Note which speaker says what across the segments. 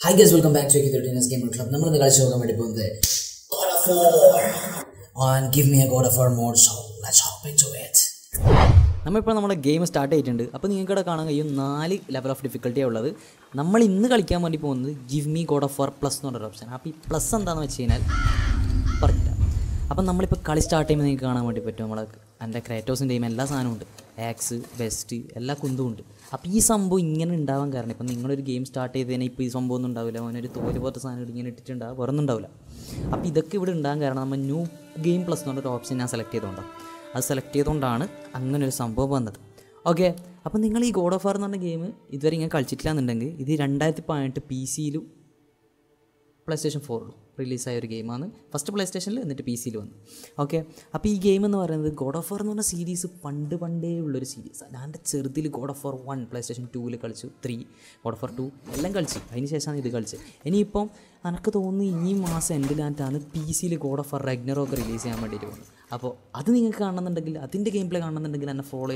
Speaker 1: High guys welcome back to കിത്തോട്ടിനസ് gamer club നമ്മൾ ഇന്ന് കളിച്ച് നോക്കാൻ വേണ്ടി പോകുന്നത് God of War on give me a God of War mode so let's hop into it
Speaker 2: നമ്മളിപ്പോൾ നമ്മുടെ ഗെയിം സ്റ്റാർട്ട് ചെയ്തിട്ടുണ്ട് അപ്പോൾ നിങ്ങൾക്ക് ഇവിടെ കാണാൻ കഴിയും നാല് ലെവൽ ഓഫ് ഡിഫിക്കൽട്ടിയാണ് ഉള്ളത് നമ്മൾ ഇന്ന് കളിക്കാൻ വേണ്ടി പോകുന്നത് give me God of War plus എന്ന് പറഞ്ഞൊരു ഓപ്ഷൻ അപ്പോൾ ഈ പ്ലസ് എന്താണെന്ന് വെച്ച് കഴിഞ്ഞാൽ പറഞ്ഞില്ല അപ്പം നമ്മളിപ്പോൾ കളി സ്റ്റാർട്ട് ചെയ്യുമ്പോൾ നിങ്ങൾക്ക് കാണാൻ വേണ്ടി പറ്റും നമ്മളെ എൻ്റെ ക്രേറ്റോസിൻ്റെ ടീം എല്ലാ സാധനവും ഉണ്ട് ആക്സ് ബെസ്റ്റ് എല്ലാ കുന്തും ഉണ്ട് അപ്പോൾ ഈ സംഭവം ഇങ്ങനെ ഉണ്ടാവാൻ കാരണം ഇപ്പം നിങ്ങളൊരു ഗെയിം സ്റ്റാർട്ട് ചെയ്തതിന് ഇപ്പോൾ ഈ സംഭവം ഒന്നും ഉണ്ടാവില്ല അവനൊരു തോല് പോലത്തെ സാധനം ഇങ്ങനെ ഇട്ടിട്ടുണ്ടാവും വേറെ ഒന്നും ഉണ്ടാവില്ല അപ്പോൾ ഇതൊക്കെ ഇവിടെ ഉണ്ടാകാൻ കാരണം നമ്മൾ ന്യൂ ഗെയിം പ്ലസ് എന്ന് പറഞ്ഞൊരു ഓപ്ഷൻ ഞാൻ സെലക്ട് ചെയ്തുകൊണ്ടാണ് അത് സെലക്ട് ചെയ്തുകൊണ്ടാണ് അങ്ങനെ ഒരു സംഭവം വന്നത് ഓക്കെ അപ്പോൾ നിങ്ങൾ ഈ ഗോഡ് ഓഫ് വാർ എന്ന് പറഞ്ഞ ഗെയിം ഇതുവരെ ഇങ്ങനെ കളിച്ചിട്ടില്ല എന്നുണ്ടെങ്കിൽ ഇത് രണ്ടായിരത്തി പതിനെട്ട് പി സിയിലും പ്ലേ സ്റ്റേഷൻ ഫോറിലും റിലീസായ ഒരു ഗെയിമാണ് ഫസ്റ്റ് പ്ലേ സ്റ്റേഷനിൽ എന്നിട്ട് പി സിയിൽ വന്നു ഓക്കെ അപ്പോൾ ഈ ഗെയിം എന്ന് പറയുന്നത് ഗോഡ് ഓഫ് വാർ എന്ന് പറഞ്ഞ സീരീസ് പണ്ട് പണ്ടേ ഉള്ളൊരു സീരീസ് ഞാൻ എൻ്റെ ചെറുതിൽ God of War one PlayStation ടൂവിൽ കളിച്ചു three God of War two എല്ലാം കളിച്ചു അതിന് ശേഷമാണ് ഇത് കളിച്ചത് ഇനിയിപ്പം എനിക്ക് തോന്നുന്നു ഈ മാസം എൻഡിലായിട്ടാണ് പി സിയിൽ ഗോഡ് ഓഫ് വാർ റെഗ്നറൊക്കെ റിലീസ് ചെയ്യാൻ വേണ്ടിയിട്ട് പോകുന്നത് അപ്പോൾ അത് നിങ്ങൾക്ക് കാണുന്നുണ്ടെങ്കിൽ അതിൻ്റെ ഗെയിം പ്ലേ കാണുന്നുണ്ടെങ്കിൽ എന്നെ ഫോളോ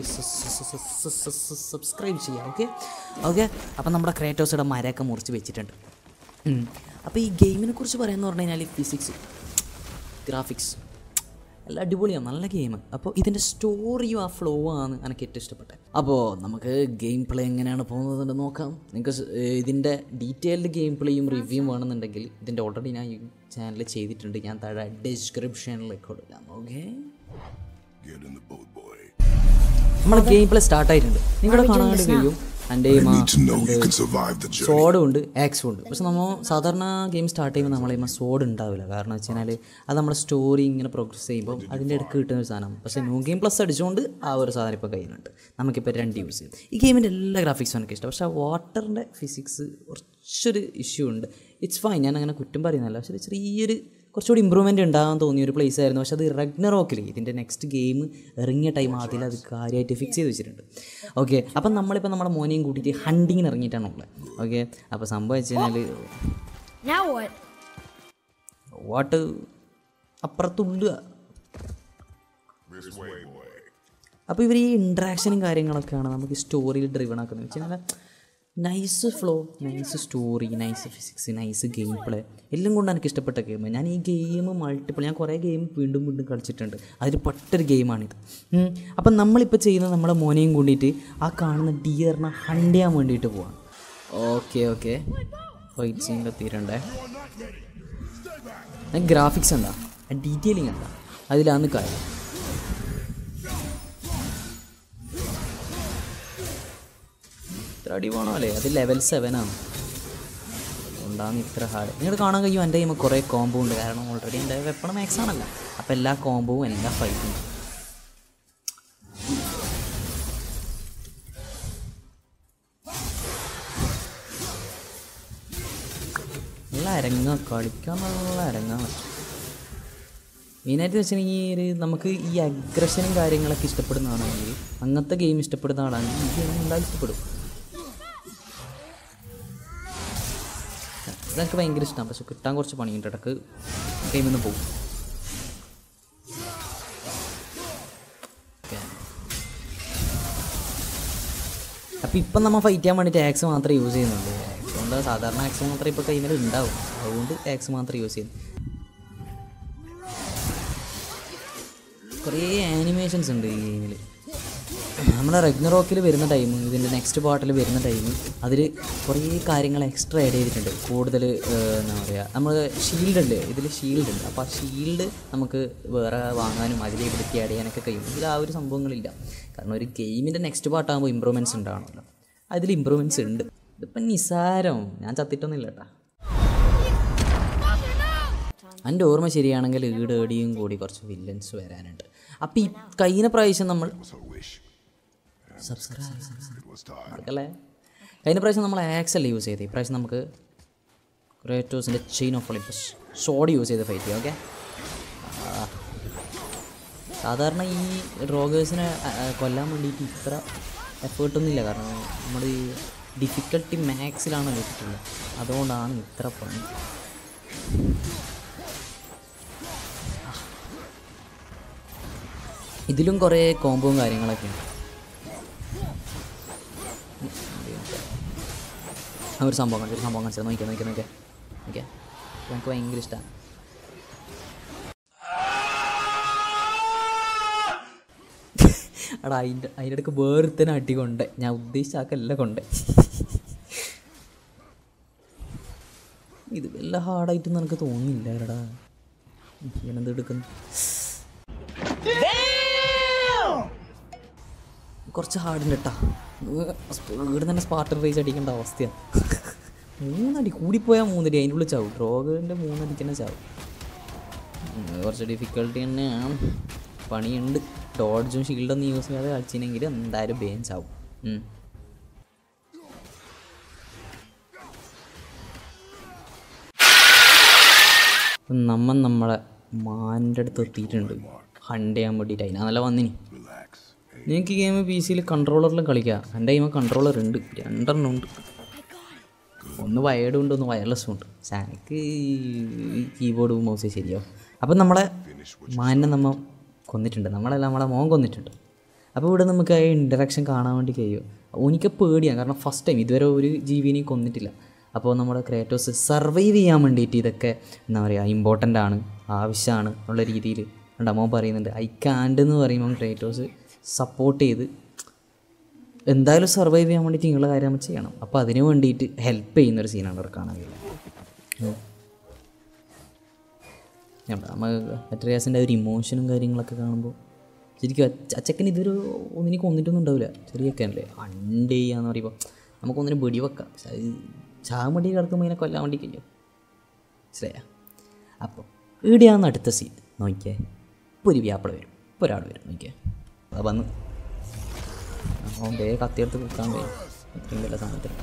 Speaker 2: സബ്സ്ക്രൈബ് ചെയ്യുക ഓക്കെ ഓക്കെ അപ്പം നമ്മുടെ ക്രേറ്റോസിയുടെ മരമൊക്കെ മുറിച്ച് വെച്ചിട്ടുണ്ട് ഉം. അപ്പോൾ ഈ ഗെയിമിനെ കുറിച്ച് പറയാമെന്ന് പറഞ്ഞു കഴിഞ്ഞാൽ ഫിസിക്സ് ഗ്രാഫിക്സ് എല്ലാം അടിപൊളിയാണ് നല്ല ഗെയിം അപ്പോൾ ഇതിൻ്റെ സ്റ്റോറിയും ആ ഫ്ലോ ആണ് എനിക്ക് ഏറ്റവും ഇഷ്ടപ്പെട്ടത് അപ്പോൾ നമുക്ക് ഗെയിം പ്ലേ എങ്ങനെയാണ് പോകുന്നതെന്ന് നോക്കാം നിങ്ങൾക്ക് സ്- ഏഹ് ഇതിൻ്റെ ഡീറ്റെയിൽഡ് ഗെയിം പ്ലേയും റിവ്യൂവും വേണമെന്നുണ്ടെങ്കിൽ ഇതിൻ്റെ ഓൾറെഡി ഞാൻ ഈ ചാനൽ ചെയ്തിട്ടുണ്ട് ഞാൻ താഴെ ഡിസ്ക്രിപ്ഷനിൽ കൊടുക്കാം okay
Speaker 3: Get in the boat, boy.
Speaker 2: നമ്മുടെ ഗെയിം പ്ലേ സ്റ്റാർട്ട് ആയിട്ടുണ്ട് നിങ്ങളുടെ കാണാൻ വേണ്ടി കഴിയും എൻ്റെ
Speaker 3: I need to know you can survive the journey.
Speaker 2: സോഡും ഉണ്ട് ആക്സും ഉണ്ട് പക്ഷെ നമ്മൾ സാധാരണ ഗെയിം സ്റ്റാർട്ട് ചെയ്യുമ്പോൾ നമ്മൾ കഴിയുമ്പോൾ സോഡ് ഉണ്ടാവില്ല കാരണം വെച്ച് കഴിഞ്ഞാൽ അത് നമ്മുടെ സ്റ്റോറി ഇങ്ങനെ പ്രോഗ്രസ് ചെയ്യുമ്പോൾ അതിൻ്റെ ഇടയ്ക്ക് കിട്ടുന്ന ഒരു സാധനം പക്ഷേ ന്യൂ ഗെയിം പ്ലസ് അടിച്ചുകൊണ്ട് ആ ഒരു സാധനം ഇപ്പോൾ കയ്യിലുണ്ട് നമുക്കിപ്പോൾ രണ്ട് യൂസ് ചെയ്യും ഈ ഗെയിമിൻ്റെ എല്ലാ ഗ്രാഫിക്സും എനിക്ക് ഇഷ്ടം പക്ഷേ ആ വാട്ടറിൻ്റെ ഫിസിക്സ് കുറച്ചൊരു ഇഷ്യൂ ഉണ്ട് ഇറ്റ്സ് ഫൈൻ ഞാൻ അങ്ങനെ കുറ്റം പറയുന്നില്ല പക്ഷേ ഒരു ചെറിയൊരു കുറച്ചുകൂടി ഇമ്പ്രൂവ്മെൻറ്റ് ഉണ്ടാകാൻ തോന്നിയ ഒരു പ്ലേസ് ആയിരുന്നു പക്ഷേ അത് റഗ്നറോക്കിൽ ഇതിൻ്റെ നെക്സ്റ്റ് ഗെയിം ഇറങ്ങിയ ടൈം അതിൽ അത് കാര്യമായിട്ട് ഫിക്സ് ചെയ്ത് വെച്ചിട്ടുണ്ട് ഓക്കെ അപ്പം നമ്മളിപ്പോൾ നമ്മുടെ മോനെയും കൂട്ടിയിട്ട് ഹണ്ടിങ്ങിന് ഇറങ്ങിയിട്ടാണ് ഉള്ളത് ഓക്കെ അപ്പോൾ സംഭവം വെച്ച് കഴിഞ്ഞാൽ
Speaker 4: Now what?
Speaker 2: വാട്ട് അപ്പുറത്തുള്ളുക
Speaker 3: This way, boy.
Speaker 2: അപ്പോൾ ഇവർ ഈ ഇൻട്രാക്ഷനും കാര്യങ്ങളൊക്കെയാണ് നമുക്ക് സ്റ്റോറിയിൽ ഡ്രിവൺ ആക്കുന്നത് വെച്ച് കഴിഞ്ഞാൽ nice flow nice story nice physics nice game play എല്ലാം കൊണ്ട് എനിക്ക് ഇഷ്ടപ്പെട്ട ഗെയിം ഞാൻ ഈ ഗെയിം മൾട്ടിപ്പിൾ ഞാൻ കുറേ ഗെയിം വീണ്ടും വീണ്ടും കളിച്ചിട്ടുണ്ട് അതിൽ പെട്ടൊരു ഗെയിമാണിത് ഉം. അപ്പം നമ്മളിപ്പോൾ ചെയ്യുന്നത് നമ്മുടെ മോനെയും കൂട്ടിയിട്ട് ആ കാണുന്ന ഡിയറിനെ ഹണ്ട് ചെയ്യാൻ വേണ്ടിയിട്ട് പോവാണ് ഓക്കെ ഓക്കെ ഫൈറ്റ് സീനിൽ തീരണ്ടേ ഗ്രാഫിക്സ് എന്താ ഡീറ്റെയിലിംഗ് എന്താ അതിലാണ് കാര്യം ഇത്ര അടി വേണോ അല്ലേ അത് ലെവൽ സെവൻ ആണ് ഉണ്ടാകുന്ന ഇത്ര ഹാർഡ് നിങ്ങൾ കാണാൻ കഴിയും എൻ്റെ കയ്യുമ്പോൾ കുറേ കോംബോ ഉണ്ട് കാരണം ഓൾറെഡി എൻ്റെ വെപ്പൺ മാക്സ് ആണല്ലോ അപ്പോൾ എല്ലാ കോംബോവും എല്ലാ ഫൈറ്റും നല്ല അരങ്ങ കളിക്കാൻ നല്ല അരങ്ങാണ് മെയിനായിട്ട് വെച്ചിട്ടുണ്ടെങ്കിൽ ഒരു നമുക്ക് ഈ അഗ്രഷനും കാര്യങ്ങളൊക്കെ ഇഷ്ടപ്പെടുന്നതാണെങ്കിൽ അങ്ങനത്തെ ഗെയിം ഇഷ്ടപ്പെടുന്ന ആളാണെങ്കിൽ ഈ ഗെയിം എന്തായാലും ഇഷ്ടപ്പെടും ഇതൊക്കെ ഭയങ്കര ഇഷ്ടമാണ് പക്ഷെ കിട്ടാൻ കുറച്ച് പണിയുണ്ട് ഇടക്ക് ഗെയിമിൽ നിന്ന് പോകും അപ്പം ഇപ്പം നമ്മൾ ഫൈറ്റ് ചെയ്യാൻ വേണ്ടിയിട്ട് ആക്സ് മാത്രമേ യൂസ് ചെയ്യുന്നുള്ളൂ ആക്സ് കൊണ്ട് സാധാരണ ആക്സ് മാത്രമേ ഇപ്പോൾ കയ്യിൽ ഉണ്ടാവും അതുകൊണ്ട് ആക്സ് മാത്രമേ യൂസ് ചെയ്യുന്നു കുറേ ആനിമേഷൻസ് ഉണ്ട് ഈ ഗെയിമിൽ നമ്മുടെ റെഗ്നറോക്കിൽ വരുന്ന ടൈം ഇതിൻ്റെ നെക്സ്റ്റ് പാർട്ടിൽ വരുന്ന ടൈം അതിൽ കുറേ കാര്യങ്ങൾ എക്സ്ട്രാ ആഡ് ചെയ്തിട്ടുണ്ട് കൂടുതൽ എന്താ പറയുക നമ്മൾ ഷീൽഡ് ഉണ്ട് ഇതിൽ ഷീൽഡ് ഉണ്ട് അപ്പോൾ ആ ഷീൽഡ് നമുക്ക് വേറെ വാങ്ങാനും അതിൽ ഇവിടേക്ക് ആഡ് ചെയ്യാനൊക്കെ കഴിയും ഇതിൽ ആ ഒരു സംഭവങ്ങളില്ല കാരണം ഒരു ഗെയിമിൻ്റെ നെക്സ്റ്റ് പാർട്ടാകുമ്പോൾ ഇമ്പ്രൂവ്മെൻറ്റ്സ് ഉണ്ടാവണമല്ലോ അതിൽ ഇമ്പ്രൂവ്മെൻറ്റ്സ് ഉണ്ട് ഇതിപ്പം നിസാരം ഞാൻ ചത്തിട്ടൊന്നുമില്ല കേട്ടാ എൻ്റെ ഓർമ്മ ശരിയാണെങ്കിൽ ഈട് ഏടിയും കൂടി കുറച്ച് വില്ലൻസ് വരാനുണ്ട് അപ്പം ഈ കഴിഞ്ഞ പ്രാവശ്യം നമ്മൾ
Speaker 3: So wish
Speaker 2: subscribe
Speaker 3: it was time.
Speaker 2: മറക്കല്ലേ കഴിഞ്ഞ പ്രാവശ്യം നമ്മൾ ആക്സ് അല്ലേ യൂസ് ചെയ്തത് ഇപ്രാവശ്യം നമുക്ക് ക്രേറ്റോസിൻ്റെ chain of Olympus sword use ചെയ്ത് ഫൈറ്റ് ചെയ്യാം ഓക്കെ സാധാരണ ഈ റോഗേഴ്സിനെ കൊല്ലാൻ വേണ്ടിയിട്ട് ഇത്ര എഫേർട്ടൊന്നുമില്ല കാരണം നമ്മൾ ഈ ഡിഫിക്കൽട്ടി മാക്സിലാണ് വെച്ചിട്ടുള്ളത് അതുകൊണ്ടാണ് ഇത്ര പണി ഇതിലും കുറേ കോമ്പവും കാര്യങ്ങളൊക്കെ ഉണ്ട് ആ ഒരു സംഭവം കാണിച്ചു ഒരു സംഭവം കാണിച്ചത് നോക്കിയാൽ നോക്കിയാൽ നോക്കിയാൽ നോക്കിയാൽ എനിക്ക് ഭയങ്കര ഇഷ്ടമാണ് എടാ അതിൻ്റെ അതിൻ്റെ ഇടയ്ക്ക് വേർത്തന്നെ അടി കൊണ്ട് ഞാൻ ഉദ്ദേശിച്ച ആക്കല്ല കൊണ്ട് ഇത് വല്ല ഹാർഡായിട്ടൊന്നും എനിക്ക് തോന്നുന്നില്ല എടാ ഇവനെന്ത് എടുക്കുന്നു കുറച്ച് ഹാർഡുണ്ട് കേട്ടാ ഇവിടെ തന്നെ സ്പാർട്ടർ റേസ് അടിക്കേണ്ട അവസ്ഥയാണ് മൂന്നടി കൂടിപ്പോയാൽ മൂന്നടി അതിൻ്റെ ഉള്ളിൽ ചാവും ഡ്രോഗിൻ്റെ മൂന്നടിക്ക് തന്നെ ചാവും ഉം, കുറച്ച് ഡിഫിക്കൽട്ടി തന്നെയാണ് പണിയുണ്ട് ഡോഡ്ജും ഷീൽഡൊന്നും യൂസ് ചെയ്യാതെ കളിച്ചിനെങ്കിൽ എന്തായാലും ബേൻ ചാവും ഉം. അപ്പം നമ്മ നമ്മളെ മാൻ്റെ അടുത്ത് എത്തിയിട്ടുണ്ട് ഹണ്ട് ചെയ്യാൻ വേണ്ടിയിട്ട് അതിനാ വന്നിനി
Speaker 3: Relax.
Speaker 2: നിങ്ങൾക്ക് ഈ ഗെയിം പി സിയിൽ കൺട്രോളറിലും കളിക്കാം എൻ്റെ ഗെയിം കൺട്രോളർ ഉണ്ട് രണ്ടെണ്ണം ഉണ്ട് ഒന്ന് വയേർഡും ഉണ്ട് ഒന്ന് വയർലെസ്സും ഉണ്ട് പക്ഷേ എനിക്ക് കീബോർഡ് മൗസ് ശരിയാവും അപ്പം നമ്മളെ മാനിനെ നമ്മ കൊന്നിട്ടുണ്ട് നമ്മളല്ല നമ്മളെ മോൻ കൊന്നിട്ടുണ്ട് അപ്പോൾ ഇവിടെ നമുക്ക് ആ ഇൻറ്ററാക്ഷൻ കാണാൻ വേണ്ടി കഴിയും എനിക്ക് പേടിയാണ് കാരണം ഫസ്റ്റ് ടൈം ഇതുവരെ ഒരു ജീവിനെയും കൊന്നിട്ടില്ല അപ്പോൾ നമ്മുടെ ക്രേറ്റോസ് സർവൈവ് ചെയ്യാൻ വേണ്ടിയിട്ട് ഇതൊക്കെ എന്താ പറയുക ഇമ്പോർട്ടൻ്റ് ആണ് ആവശ്യമാണ് എന്നുള്ള രീതിയിൽ മോൻ പറയുന്നുണ്ട് ഐ കാൻഡ് എന്ന് പറയുമ്പോൾ ക്രേറ്റോസ് സപ്പോർട്ട് ചെയ്ത് എന്തായാലും സർവൈവ് ചെയ്യാൻ വേണ്ടിയിട്ട് നിങ്ങളുടെ കാര്യം നമ്മൾ ചെയ്യണം അപ്പോൾ അതിന് വേണ്ടിയിട്ട് ഹെൽപ്പ് ചെയ്യുന്നൊരു സീനാണ് ഇവിടെ കാണാൻ കഴിയുന്നത് നമ്മൾ മെറ്ററിയാസിൻ്റെ ഒരു ഇമോഷനും കാര്യങ്ങളൊക്കെ കാണുമ്പോൾ ശരിക്കും അച്ച- അച്ചക്കൻ ഇതൊരു ഒന്നിനെ കൊന്നിട്ടൊന്നും ഉണ്ടാവില്ല ചെറിയൊക്കെ അല്ലേ അണ്ട് ചെയ്യാന്ന് പറയുമ്പോൾ നമുക്കൊന്നിനും വെടി വെക്കാം പക്ഷെ അത് ചാൻ വേണ്ടി കിടക്കുമ്പോൾ ഇതിനെ കൊല്ലാൻ വേണ്ടി കഴിയും മനസ്സിലായ അപ്പോൾ ഇവിടെയാണ് അടുത്ത സീൻ നോക്കിയേ ഇപ്പോൾ ഒരു വ്യാപ്പള വരും ഇപ്പോൾ ഒരാൾ വരും നോക്കിയേ അത് വന്ന് അവൻ ബേ കത്തിയെടുത്ത് കുത്താൻ കഴിയും ഇത്രയും വല്ല സാധനത്തിൽ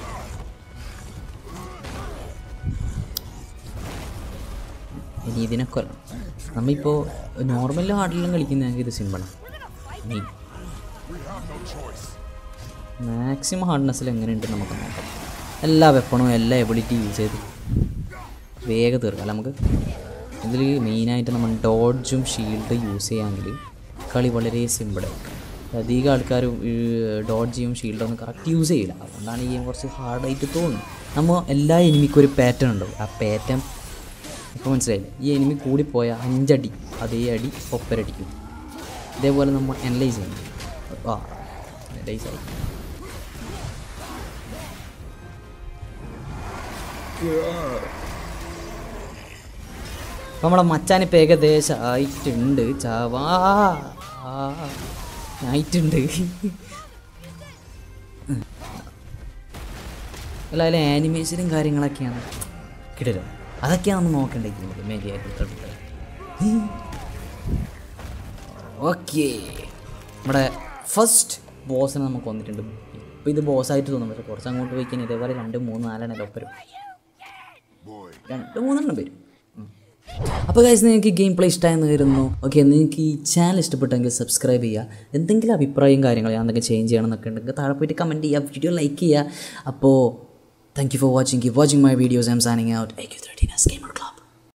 Speaker 2: ഇനി ഇതിനെ കൊല്ലണം നമ്മളിപ്പോൾ നോർമൽ ഹാർഡിലും കളിക്കുന്നതെങ്കിൽ ഇത് സിമ്പിളാണ് ഇനി മാക്സിമം ഹാർഡ്നെസ്സിൽ എങ്ങനെയുണ്ട് നമുക്ക് നോക്കാം എല്ലാ വെപ്പണും എല്ലാ എബിലിറ്റി യൂസ് ചെയ്ത് വേഗം തീർക്കാം അല്ല നമുക്ക് ഇതിൽ മെയിനായിട്ട് നമ്മൾ ഡോഡ്ജും ഷീൽഡ് യൂസ് ചെയ്യാമെങ്കിൽ കളി വളരെ സിമ്പിളായിരിക്കും അധികം ആൾക്കാരും ഡോഡ്ജിയും ഷീൽഡൊന്നും കറക്റ്റ് യൂസ് ചെയ്യില്ല അതുകൊണ്ടാണ് ഈ ഗെയിം കുറച്ച് ഹാർഡായിട്ട് തോന്നുന്നത് നമ്മൾ എല്ലാ എനിമിക്കും ഒരു പാറ്റേൺ ഉണ്ടാവും ആ പാറ്റേൺ ഇപ്പോൾ മനസ്സിലായില്ലേ ഈ എനിമി കൂടിപ്പോയ അഞ്ചടി അതേ അടി ഒപ്പരടിക്കും ഇതേപോലെ നമ്മൾ അനലൈസ് ചെയ്യണം ആ അനലൈസ് ആയി അപ്പോൾ നമ്മളെ മച്ചാനിപ്പോൾ ഏകദേശം ആയിട്ടുണ്ട് ചാവാ ആ, ആയിട്ടുണ്ട് അല്ല അതിൽ ആനിമേഷനും കാര്യങ്ങളൊക്കെയാണ് കിടലോ അതൊക്കെയാണ് നോക്കേണ്ടത് ഗെയിമിൽ മേലിയായിട്ട് ഓക്കെ നമ്മുടെ ഫസ്റ്റ് ബോസിനെ നമുക്ക് വന്നിട്ടുണ്ട് ഇപ്പോൾ ഇത് ബോസ്സായിട്ട് തോന്നും പക്ഷേ കുറച്ച് അങ്ങോട്ട് പോയി കഴിഞ്ഞാൽ ഇതേപോലെ രണ്ട് മൂന്ന് നാലെണ്ണം ഒപ്പരും രണ്ട് മൂന്നെണ്ണം വരും അപ്പോൾ ഗൈസ് നിങ്ങൾക്ക് ഈ ഗെയിം പ്ലേ ഇഷ്ടമായെന്ന് കരുതുന്നു ഓക്കെ നിങ്ങൾക്ക് ഈ ചാനൽ ഇഷ്ടപ്പെട്ടെങ്കിൽ സബ്സ്ക്രൈബ് ചെയ്യുക എന്തെങ്കിലും അഭിപ്രായം കാര്യങ്ങൾ ഞാൻ എന്തെങ്കിലും ചേഞ്ച് ചെയ്യണം എന്നൊക്കെ ഉണ്ടെങ്കിൽ താഴെ പോയിട്ട് കമൻറ്റ് ചെയ്യുക വീഡിയോ ലൈക്ക് ചെയ്യുക അപ്പോൾ thank you for watching keep watching my videos I'm signing out I Q thirteen gamer